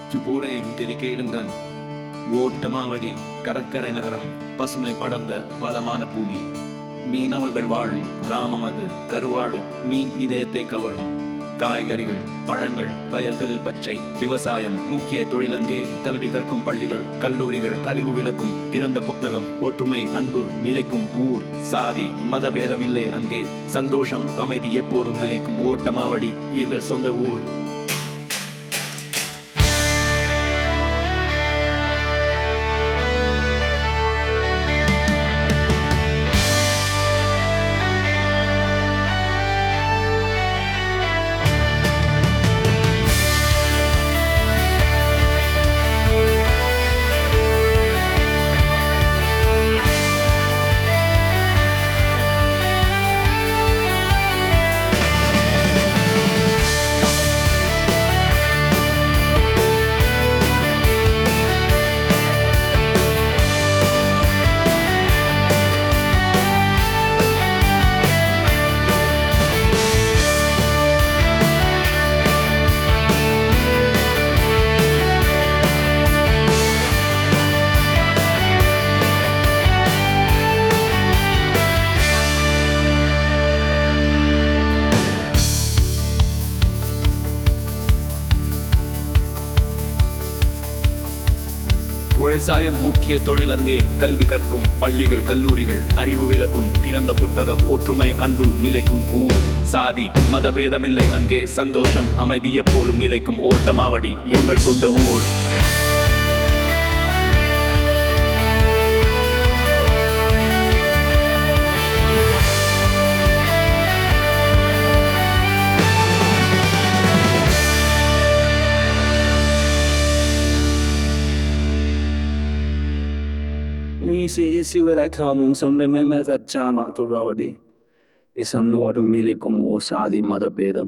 ஊரையும் திருக்கேடுங்கள் ஓட்டமாவடி கடற்கரை நகரம் பசுமை படர்ந்த வளமான பூமி மீனவர்கள் வாழும் கிராமம் அது கருவாடு மீன் இதயத்தை கவரும் காய்கறிகள் பழங்கள் வயல்கள் பச்சை விவசாயம் முக்கிய தொழில் அங்கே கல்வி கற்கும் பள்ளிகள் கல்லூரிகள் அறிவு விளக்கும் திறந்த புத்தகம் ஒற்றுமை அன்பு நிலைக்கும் ஊர் சாதி மதபேதம் இல்லை அங்கே சந்தோஷம் அமைதி எப்போதும் நிலைக்கும் ஓட்டமாவடி இவர் சொந்த ஊர் விவசாயம் முக்கிய தொழில் அங்கே கல்வி கற்கும் பள்ளிகள் கல்லூரிகள் அறிவு விளக்கும் திறந்த புத்தகம் ஒற்றுமை அன்பு நிலைக்கும் ஊர் சாதி மதபேதமில்லை அங்கே சந்தோஷம் அமைதி எப்போதும் நிலைக்கும் ஓட்டமாவடி எங்கள் சொந்த ஊர் Isi isi wala kamun some meme that chama to Ravadi. Isam no to milikum o sadi mother bedam.